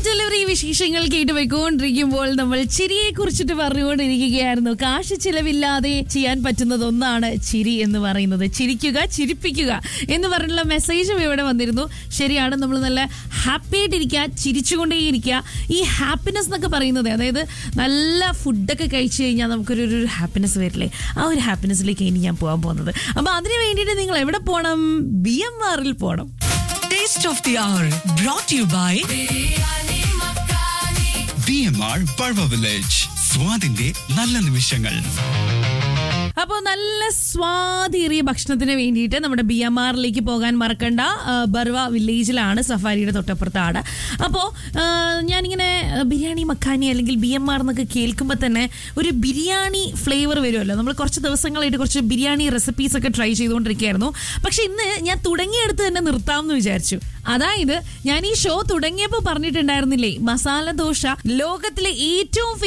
delivery വിശേഷങ്ങൾ കേട്ടുപോയിക്കൊണ്ടിരിക്കുമ്പോൾ നമ്മൾ ചിരിയെ കുറിച്ചിട്ട് പറഞ്ഞുകൊണ്ടിരിക്കുകയായിരുന്നു കാശ് ചിലവില്ലാതെ ചെയ്യാൻ പറ്റുന്നത് ഒന്നാണ് ചിരി എന്ന് പറയുന്നത് ചിരിക്കുക ചിരിപ്പിക്കുക എന്ന് പറഞ്ഞുള്ള മെസ്സേജും ഇവിടെ വന്നിരുന്നു ശരിയാണ് നമ്മൾ നല്ല ഹാപ്പി ആയിട്ടിരിക്കുക ചിരിച്ചുകൊണ്ടേയിരിക്കുക ഈ ഹാപ്പിനെസ് എന്നൊക്കെ പറയുന്നത് അതായത് നല്ല ഫുഡൊക്കെ കഴിച്ചു കഴിഞ്ഞാൽ നമുക്കൊരു ഒരു ഹാപ്പിനെസ് വരില്ലേ ആ ഒരു ഹാപ്പിനെസ്സിലേക്ക് ഇനി ഞാൻ പോകാൻ പോകുന്നത് അപ്പൊ അതിന് വേണ്ടിയിട്ട് നിങ്ങൾ എവിടെ പോകണം ബി എം ആറിൽ പോകണം Taste of the Hour brought to you by B M R ബൾവ വില്ലേജ് സ്വാദിന്റെ നല്ല നിമിഷങ്ങൾ അപ്പോൾ നല്ല സ്വാദേറിയ ഭക്ഷണത്തിന് വേണ്ടിയിട്ട് നമ്മുടെ ബി എം ആറിലേക്ക് പോകാൻ മറക്കണ്ട ആ, ബർവ വില്ലേജിലാണ് സഫാരിയുടെ തൊട്ടപ്പുറത്താണ് അപ്പോൾ ഞാനിങ്ങനെ ആ, ബിരിയാണി മക്കാനി അല്ലെങ്കിൽ ബി എം ആർ എന്നൊക്കെ കേൾക്കുമ്പോൾ തന്നെ ഒരു ബിരിയാണി ഫ്ലേവർ വരുമല്ലോ നമ്മൾ കുറച്ച് ദിവസങ്ങളായിട്ട് കുറച്ച് ബിരിയാണി റെസിപ്പീസ് ഒക്കെ ട്രൈ ചെയ്തുകൊണ്ടിരിക്കുകയായിരുന്നു പക്ഷെ ഇന്ന് ഞാൻ തുടങ്ങിയെടുത്ത് തന്നെ നിർത്താമെന്ന് വിചാരിച്ചു അതായത് ഞാൻ ഈ ഷോ തുടങ്ങിയപ്പോൾ പറഞ്ഞിട്ടുണ്ടായിരുന്നില്ലേ മസാല ദോശ ലോകത്തിലെ ഏറ്റവും